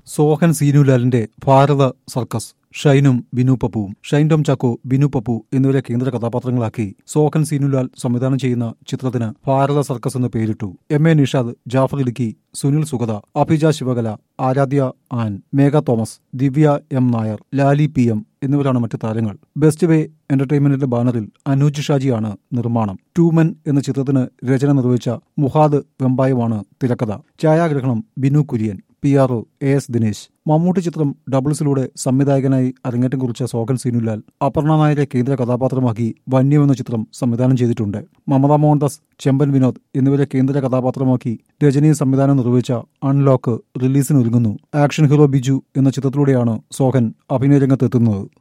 സോഹൻ സീനുലാലിന്റെ ഭാരത സർക്കസ് ഷൈനും ബിനു പപ്പുവും ഷൈൻ ടോം ചാക്കോ ബിനു പപ്പു എന്നിവരെ കേന്ദ്ര കഥാപാത്രങ്ങളാക്കി സോഹൻ സീനുലാൽ സംവിധാനം ചെയ്യുന്ന ചിത്രത്തിന് ഭാരത സർക്കസ് എന്ന് പേരിട്ടു M A Nishad Jaffar Idukki Sunil Sugatha Abhija Sivakala Aradhya Ann Megha Thomas Divya M Nair Lali P M എന്നിവരാണ് മറ്റ് താരങ്ങൾ ബെസ്റ്റ് വേ എന്റർടൈൻമെന്റിന്റെ ബാനറിൽ അനൂജ് ഷാജിയാണ് നിർമ്മാണം ടൂമൻ എന്ന ചിത്രത്തിന് രചന നിർവഹിച്ച മുഹാദ് വെമ്പായുമാണ് തിരക്കഥ ഛായാഗ്രഹണം Binu Kurian P R O A S Dinesh Mammootty ചിത്രം ഡബിൾസിലൂടെ സംവിധായകനായി അരങ്ങേറ്റം കുറിച്ച സോഹൻ സീനുലാൽ അപർണ നായരെ കേന്ദ്ര കഥാപാത്രമാക്കി വന്യം എന്ന ചിത്രം സംവിധാനം ചെയ്തിട്ടുണ്ട് മമത മോഹൻദാസ് ചെമ്പൻ വിനോദ് എന്നിവരെ കേന്ദ്ര കഥാപാത്രമാക്കി രജനി സംവിധാനം നിർവഹിച്ച അൺലോക്ക് റിലീസിനൊരുങ്ങുന്നു ആക്ഷൻ ഹീറോ ബിജു എന്ന ചിത്രത്തിലൂടെയാണ് സോഹൻ അഭിനയ രംഗത്തെത്തുന്നത്